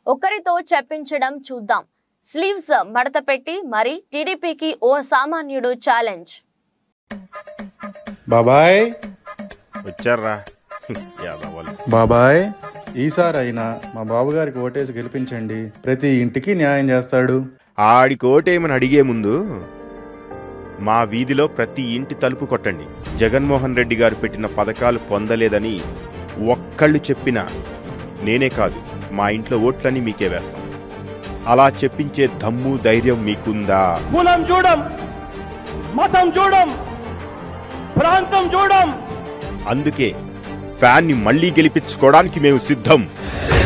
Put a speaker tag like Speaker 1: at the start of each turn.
Speaker 1: ఒక్కరితో చెప్పించడం చూద్దాం స్లీవ్స్ మడత పెట్టి మరి టీడీపీకి ఓ సామాన్యుడు ఛాలెంజ్
Speaker 2: బాబాయ్
Speaker 3: వచ్చారా యాదవాలు
Speaker 2: బాబాయ్ ఈసారి అయినా మా బాబుగారికి ఓటేసి గెలిపించండి ప్రతి ఇంటికి న్యాయం చేస్తాడు
Speaker 3: ఆడి కోటేమని అడిగే ముందు మా వీధిలో ప్రతి ఇంటి తలుపు కొట్టండి జగన్మోహన్ రెడ్డి గారు పెట్టిన పథకాలు పొందలేదని ఒక్కళ్ళు చెప్పినా నేనే కాదు మా ఇంట్లో ఓట్లని మీకే వేస్తాం అలా చెప్పించే దమ్ము ధైర్యం మీకుందా
Speaker 4: కులం చూడం మతం చూడం ప్రాంతం చూడం
Speaker 3: అందుకే ఫ్యాన్ని మళ్ళీ గెలిపించుకోవడానికి మేము సిద్ధం